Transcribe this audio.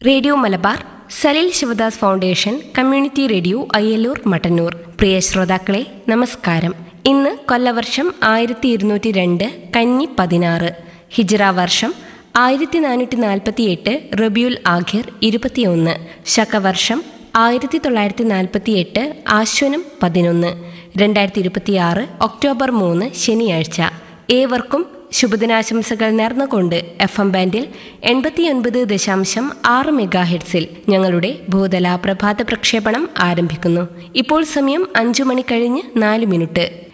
radio Malabar Salil Sivadas foundation community radio Ayyallur Mattannur പ്രിയ ശ്രോതാക്കളെ നമസ്കാരം ഇന്ന് കൊല്ലവർഷം ആയിരത്തി ഇരുന്നൂറ്റി രണ്ട് കന്നി പതിനാറ് ഹിജ്റ വർഷം ആയിരത്തി നാനൂറ്റി നാൽപ്പത്തി എട്ട് റബിയുൽ ആഖിർ ഇരുപത്തിയൊന്ന് ശകവർഷം ആയിരത്തി തൊള്ളായിരത്തി നാൽപ്പത്തി എട്ട് ആശ്വനം പതിനൊന്ന് രണ്ടായിരത്തി ഇരുപത്തിയാറ് ഒക്ടോബർ മൂന്ന് ശനിയാഴ്ച ഏവർക്കും ശുഭദിനാശംസകൾ നേർന്നുകൊണ്ട് എഫ് എം ബാൻഡിൽ എൺപത്തിയൊൻപത് ദശാംശം ആറ് മെഗാ ഹെഡ്സിൽ ഞങ്ങളുടെ ഭൂതല പ്രഭാത പ്രക്ഷേപണം ആരംഭിക്കുന്നു ഇപ്പോൾ സമയം അഞ്ചു മണി കഴിഞ്ഞ് നാല് മിനിറ്റ്